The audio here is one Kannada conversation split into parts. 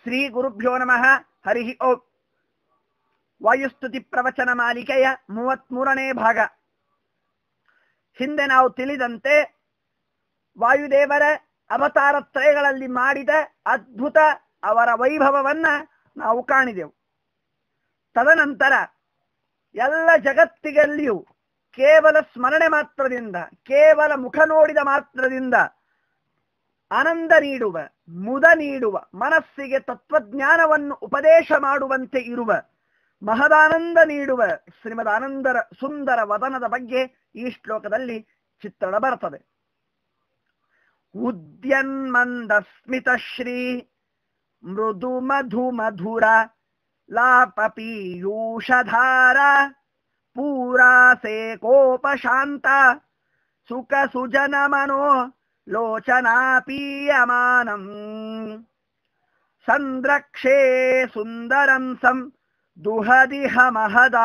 ಶ್ರೀ ಗುರುಭ್ಯೋ ನಮಃ ಹರಿ ಓಂ ವಾಯುಸ್ತುತಿ ಪ್ರವಚನ ಮಾಲಿಕೆಯ ಮೂವತ್ಮೂರನೇ ಭಾಗ ಹಿಂದೆ ನಾವು ತಿಳಿದಂತೆ ವಾಯುದೇವರ ಅವತಾರ ತ್ರಯಗಳಲ್ಲಿ ಮಾಡಿದ ಅದ್ಭುತ ಅವರ ವೈಭವವನ್ನ ನಾವು ಕಾಣಿದೆವು ತದನಂತರ ಎಲ್ಲ ಜಗತ್ತಿಗಲ್ಲಿಯೂ ಕೇವಲ ಸ್ಮರಣೆ ಮಾತ್ರದಿಂದ ಕೇವಲ ಮುಖ ನೋಡಿದ ಮಾತ್ರದಿಂದ ಆನಂದ ನೀಡುವ ಮುದ ನೀಡುವ ಮನಸ್ಸಿಗೆ ತತ್ವಜ್ಞಾನವನ್ನು ಉಪದೇಶ ಮಾಡುವಂತೆ ಇರುವ ಮಹದಾನಂದ ನೀಡುವ ಶ್ರೀಮದ್ ಆನಂದರ ಸುಂದರ ವದನದ ಬಗ್ಗೆ ಈ ಶ್ಲೋಕದಲ್ಲಿ ಚಿತ್ರಣ ಬರ್ತದೆ ಉದ್ಯನ್ಮಂದ ಸ್ಮಿತ ಶ್ರೀ ಮೃದು ಮಧು ಮಧುರ ಲಾಪ ಪೀಯೂಷಧಾರ ಪೂರಾಸೆ ಕೋಪ ಶಾಂತ ಸುಖ ಸುಜನ ಮನೋ ಲೋಚನಾಪೀಯಮಾನಂ ಸಂದ್ರಕ್ಷೇ ಸುಂದರಂ ಸಂ ದುಹದಿಹ ಮಹದ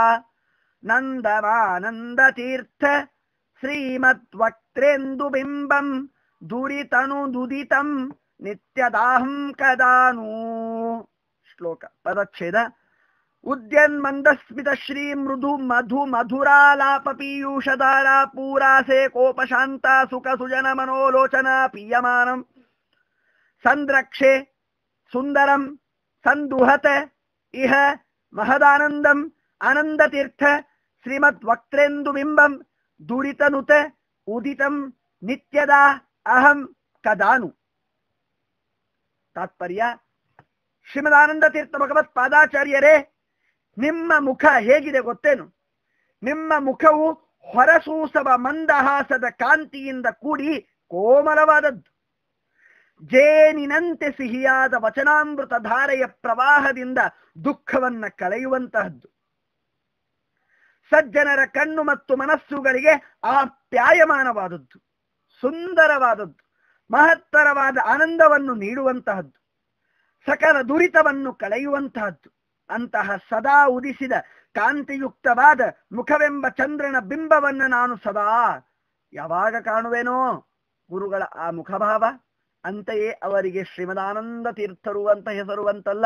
ನಂದಮಾನಂದತೀರ್ಥ ಶ್ರೀಮದ್ವಕ್ತ್ರೇಂದು ಬಿಂಬಂ ದುರಿತನು ದುದಿತಂ ನಿತ್ಯದಾಹಂ ಕದಾನು ಶ್ಲೋಕ ಪದಚ್ಛೇದ ಉದ್ಯನ್ ಮಂದಸ್ಮಿತ ಶ್ರೀ ಮೃದು ಮಧು ಮಧುರಾಲಾಪ ಪೀಯೂಷಧಾರ ಪೂರಾಸೆ ಕೋಪ ಶಾಂತ ಸುಖ ಸುಜನ ಮನೋಲೋಚನ ಪೀಯಮಾನಂ ಸಂದ್ರಕ್ಷೆ ಸುಂದರಂ ಸಂದುಹತ ಇಹ ಮಹದಾನಂದಂ ಆನಂದತೀರ್ಥ ಶ್ರೀಮದ್ ವಕ್ತ್ರೇಂದು ಬಿಂಬಂ ದುರಿತನುತ ಉದಿತಂ ನಿತ್ಯದ ಅಹಂ ಕದಾನು ತಾತ್ಪರ್ಯ ಶ್ರೀಮದಾನಂದ ತೀರ್ಥ ಭಗವತ್ ಪಾದಾಚಾರ್ಯರೇ ನಿಮ್ಮ ಮುಖ ಹೇಗಿದೆ ಗೊತ್ತೇನು ನಿಮ್ಮ ಮುಖವು ಹೊರಸೂಸವ ಮಂದಹಾಸದ ಕಾಂತಿಯಿಂದ ಕೂಡಿ ಕೋಮಲವಾದದ್ದು ಜೇನಿನಂತೆ ಸಿಹಿಯಾದ ವಚನಾಮೃತ ಧಾರೆಯ ಪ್ರವಾಹದಿಂದ ದುಃಖವನ್ನ ಕಳೆಯುವಂತಹದ್ದು ಸಜ್ಜನರ ಕಣ್ಣು ಮತ್ತು ಮನಸ್ಸುಗಳಿಗೆ ಆಪ್ಯಾಯಮಾನವಾದದ್ದು ಸುಂದರವಾದದ್ದು ಮಹತ್ತರವಾದ ಆನಂದವನ್ನು ನೀಡುವಂತಹದ್ದು ಸಕಲ ದುರಿತವನ್ನು ಕಳೆಯುವಂತಹದ್ದು ಅಂತಹ ಸದಾ ಉದಿಸಿದ ಕಾಂತಿಯುಕ್ತವಾದ ಮುಖವೆಂಬ ಚಂದ್ರನ ಬಿಂಬವನ್ನು ನಾನು ಸದಾ ಯಾವಾಗ ಕಾಣುವೆನೋ ಗುರುಗಳ ಆ ಮುಖಭಾವ ಅಂತೆಯೇ ಅವರಿಗೆ ಶ್ರೀಮದಾನಂದ ತೀರ್ಥರು ಅಂತ ಹೆಸರು ಅಂತಲ್ಲ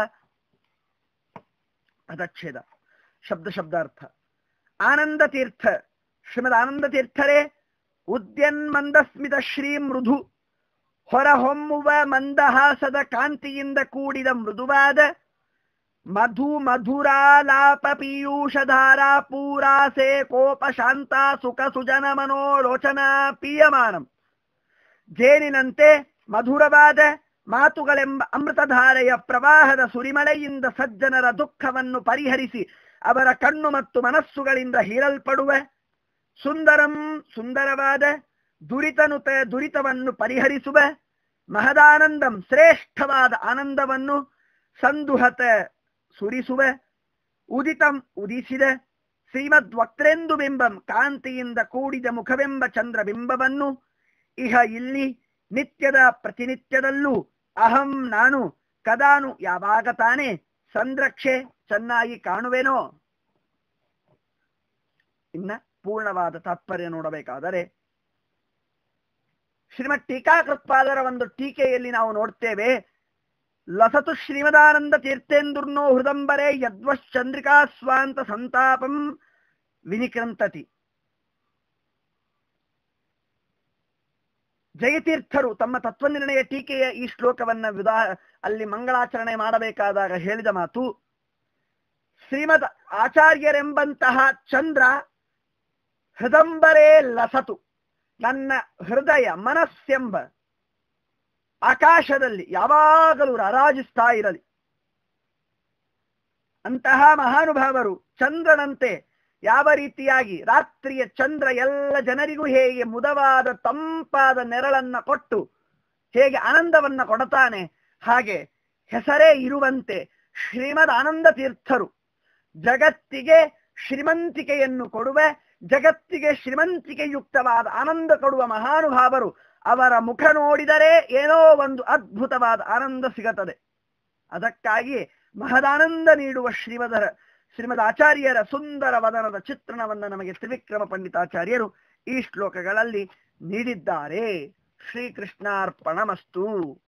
ಪದಚ್ಛೇದ ಶಬ್ದ ಶಬ್ದಾರ್ಥ ಆನಂದ ತೀರ್ಥ ಶ್ರೀಮದ್ ಆನಂದ ತೀರ್ಥರೇ ಉದ್ಯನ್ ಮಂದಸ್ಮಿತ ಶ್ರೀ ಮೃದು ಹೊರಹೊಮ್ಮುವ ಮಂದಹಾಸದ ಕಾಂತಿಯಿಂದ ಕೂಡಿದ ಮೃದುವಾದ ಮಧು ಮಧುರಾಲಾಪ ಪೀಯೂಷಧಾರ ಪೂರಾಸೆ ಕೋಪ ಶಾಂತ ಸುಖ ಸುಜನ ಮನೋಲೋಚನ ಪೀಯಮಾನಂ ಜೇನಿನಂತೆ ಮಧುರವಾದ ಮಾತುಗಳೆಂಬ ಅಮೃತಧಾರೆಯ ಪ್ರವಾಹದ ಸುರಿಮಳೆಯಿಂದ ಸಜ್ಜನರ ದುಃಖವನ್ನು ಪರಿಹರಿಸಿ ಅವರ ಕಣ್ಣು ಮತ್ತು ಮನಸ್ಸುಗಳಿಂದ ಹೀರಲ್ಪಡುವ ಸುಂದರಂ ಸುಂದರವಾದ ದುರಿತನುತ ದುರಿತವನ್ನು ಪರಿಹರಿಸುವ ಮಹದಾನಂದಂ ಶ್ರೇಷ್ಠವಾದ ಆನಂದವನ್ನು ಸಂದುಹತ ಸುರಿಸುವ ಉದಿತಂ ಉದಿಸಿದ ಶ್ರೀಮದ್ ವಕ್ತ್ರೆಂದು ಬಿಂಬಂ ಕಾಂತಿಯಿಂದ ಕೂಡಿದ ಮುಖವೆಂಬ ಚಂದ್ರಬಿಂಬವನ್ನು ಇಹ ಇಲ್ಲಿ ನಿತ್ಯದ ಪ್ರತಿನಿತ್ಯದಲ್ಲೂ ಅಹಂ ನಾನು ಕದಾನು ಯಾವಾಗ ತಾನೇ ಸಂದ್ರಕ್ಷೆ ಚೆನ್ನಾಗಿ ಕಾಣುವೆನೋ ಇನ್ನ ಪೂರ್ಣವಾದ ತಾತ್ಪರ್ಯ ನೋಡಬೇಕಾದರೆ ಶ್ರೀಮತ್ ಟೀಕಾಕೃತ್ಪಾದರ ಒಂದು ಟೀಕೆಯಲ್ಲಿ ನಾವು ನೋಡ್ತೇವೆ ಲಸತು ಶ್ರೀಮದಾನಂದ ತೀರ್ಥೇಂದುರ್ನೋ ಹೃದಂಬರೆ ಯದ್ವಶ್ಚಂದ್ರಿಕಾ ಸ್ವಾಂತ ಸಂತಾಪಂ ವಿನಿಕೃಂತತಿ ಜಯತೀರ್ಥರು ತಮ್ಮ ತತ್ವನಿರ್ಣಯ ಟೀಕೆಯ ಈ ಶ್ಲೋಕವನ್ನ ವಿದಾ ಅಲ್ಲಿ ಮಂಗಳಾಚರಣೆ ಮಾಡಬೇಕಾದಾಗ ಹೇಳಿದ ಮಾತು ಶ್ರೀಮದ್ ಆಚಾರ್ಯರೆಂಬಂತಹ ಚಂದ್ರ ಹೃದಂಬರೇ ಲಸತು ನನ್ನ ಹೃದಯ ಮನಸ್ಸೆಂಬ ಆಕಾಶದಲ್ಲಿ ಯಾವಾಗಲೂ ರಾರಾಜಿಸ್ತಾ ಇರಲಿ ಅಂತಹ ಮಹಾನುಭಾವರು ಚಂದ್ರನಂತೆ ಯಾವ ರೀತಿಯಾಗಿ ರಾತ್ರಿಯ ಚಂದ್ರ ಎಲ್ಲ ಜನರಿಗೂ ಹೇಗೆ ಮುದವಾದ ತಂಪಾದ ನೆರಳನ್ನ ಕೊಟ್ಟು ಹೇಗೆ ಆನಂದವನ್ನ ಕೊಡತಾನೆ ಹಾಗೆ ಹೆಸರೇ ಇರುವಂತೆ ಶ್ರೀಮದ್ ಆನಂದ ತೀರ್ಥರು ಜಗತ್ತಿಗೆ ಶ್ರೀಮಂತಿಕೆಯನ್ನು ಕೊಡುವ ಜಗತ್ತಿಗೆ ಶ್ರೀಮಂತಿಕೆಯುಕ್ತವಾದ ಆನಂದ ಕೊಡುವ ಮಹಾನುಭಾವರು ಅವರ ಮುಖ ನೋಡಿದರೆ ಏನೋ ಒಂದು ಅದ್ಭುತವಾದ ಆನಂದ ಸಿಗುತ್ತದೆ ಅದಕ್ಕಾಗಿ ಮಹದಾನಂದ ನೀಡುವ ಶ್ರೀಮದರ ಶ್ರೀಮದ್ ಆಚಾರ್ಯರ ಸುಂದರ ವದನದ ಚಿತ್ರಣವನ್ನು ನಮಗೆ ತ್ರಿವಿಕ್ರಮ ಪಂಡಿತಾಚಾರ್ಯರು ಈ ಶ್ಲೋಕಗಳಲ್ಲಿ ನೀಡಿದ್ದಾರೆ ಶ್ರೀಕೃಷ್ಣಾರ್ಪಣಮಸ್ತು